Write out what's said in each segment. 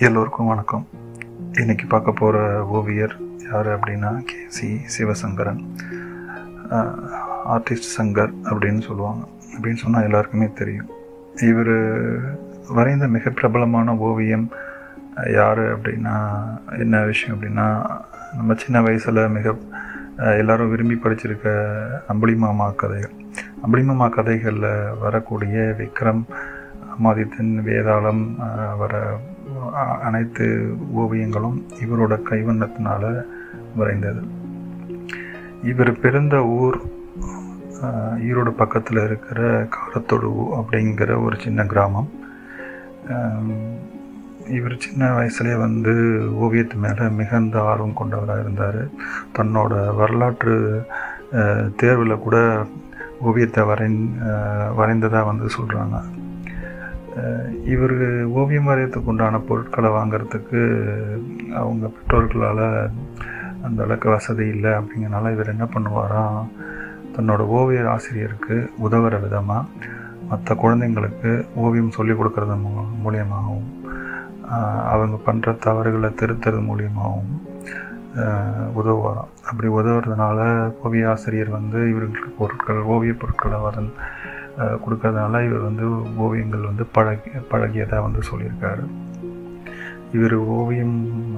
எல்லோருக்கும் வணக்கம் இன்னைக்கு பார்க்க போகிற ஓவியர் யார் அப்படின்னா கேசி சிவசங்கரன் ஆர்டிஸ்ட் சங்கர் அப்படின்னு சொல்லுவாங்க அப்படின்னு சொன்னால் எல்லாருக்குமே தெரியும் இவர் வரைந்த மிக பிரபலமான ஓவியம் யார் அப்படின்னா என்ன விஷயம் அப்படின்னா நம்ம சின்ன வயசில் மிக அஹ், எல்லாரும் விரும்பி படிச்சிருக்க அம்புலி மாமா கதைகள் அம்புலி மாமா கதைகளில் வரக்கூடிய விக்ரம் அமாதித்தன் வேதாளம் அஹ், வர அ- அனைத்து ஓவியங்களும் இவரோட கைவண்ணத்தினால வரைந்தது இவர் பிறந்த ஊர் அஹ், ஈரோடு பக்கத்தில் இருக்கிற காரத்தொடு அப்படிங்கிற ஒரு சின்ன கிராமம் அஹ், இவர் சின்ன வயசுலேயே வந்து ஓவியத்து மேலே மிகுந்த ஆர்வம் கொண்டவராக இருந்தார் தன்னோட வரலாற்று தேர்வில் கூட ஓவியத்தை வரை வரைந்ததாக வந்து சொல்கிறாங்க இவர் ஓவியம் வரையறதுக்கு உண்டான பொருட்களை வாங்குறதுக்கு அவங்க பெற்றோர்களால் அந்த அளவுக்கு வசதி இல்லை அப்படிங்கிறனால இவர் என்ன பண்ணுவாராம் தன்னோட ஓவியர் ஆசிரியருக்கு உதவுற விதமாக மற்ற குழந்தைங்களுக்கு ஓவியம் சொல்லிக் கொடுக்கறது மூ மூலியமாகவும் ஆஹ் அவங்க பண்ணுற தவறுகளை திருத்துறது மூலியமாகவும் ஆஹ் உதவுவாராம் அப்படி உதவுறதுனால ஓவிய ஆசிரியர் வந்து இவர்களுக்கு பொருட்கள் ஓவிய பொருட்களை வரன் ஆஹ் கொடுக்கறதுனால இவர் வந்து ஓவியங்கள் வந்து பழகி பழகியதாக வந்து சொல்லியிருக்காரு இவர் ஓவியம்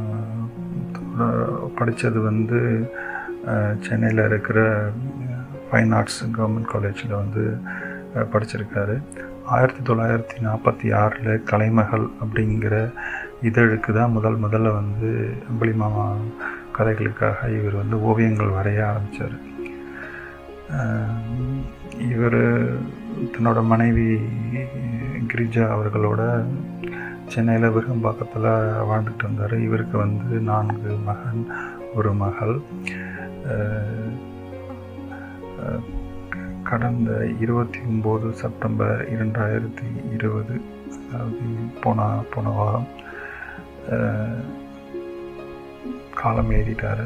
படித்தது வந்து சென்னையில் இருக்கிற ஃபைன் ஆர்ட்ஸ் கவர்மெண்ட் காலேஜில் வந்து அஹ், படிச்சிருக்காரு ஆயிரத்தி தொள்ளாயிரத்தி நாற்பத்தி ஆறில் கலைமகள் அப்படிங்கிற இதழுக்கு தான் முதல் முதல்ல வந்து அம்பளி மாமா கதைகளுக்காக இவர் வந்து ஓவியங்கள் வரைய ஆரம்பித்தார் இவர் தன்னோட மனைவி கிரிஜா அவர்களோட சென்னையில் விருகம்பாக்கத்தில் வாழ்ந்துட்டு இருந்தார் இவருக்கு வந்து நான்கு மகன் ஒரு மகள் அஹ், அஹ், கடந்த இருபத்தி ஒம்பது செப்டம்பர் இரண்டாயிரத்தி இருபது அதாவது போன போன வாரம் அஹ், காலம் எழுதிட்டார்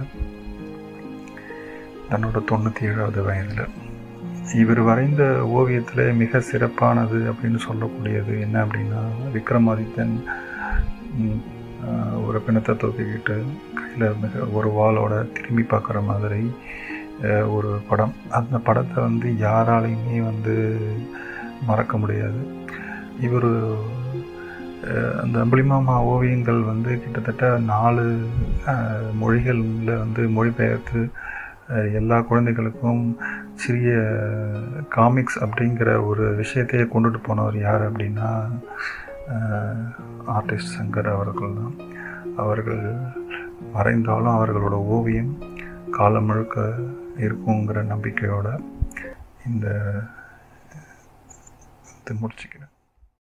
தன்னோட தொண்ணூற்றி ஏழாவது வயதில் இவர் வரைந்த ஓவியத்தில் மிக சிறப்பானது அப்படின்னு சொல்லக்கூடியது என்ன அப்படின்னா விக்ரமாதித்தன் ம், ஆஹ், ஒரு பிணத்தை தூக்கிக்கிட்டு கையில் மிக ஒரு வாளோட திரும்பி பார்க்குற மாதிரி ஆஹ், ஒரு படம் அந்த படத்தை வந்து யாராலையுமே வந்து மறக்க முடியாது இவர் அந்த அம்புலிமாமா ஓவியங்கள் வந்து கிட்டத்தட்ட நாலு ஆஹ், மொழிகள்ல வந்து மொழிபெயர்த்து ஆஹ், எல்லா குழந்தைகளுக்கும் சிறிய காமிக்ஸ் அப்படிங்கிற ஒரு விஷயத்தையே கொண்டுட்டு போனவர் யார் அப்படின்னா ஆர்டிஸ்ட் சங்கர் அவர்கள் தான் அவர்கள் மறைந்தாலும் அவர்களோட ஓவியம் காலம் முழுக்க இருக்குங்கிற நம்பிக்கையோட இந்த இது முடிச்சுக்கிறேன்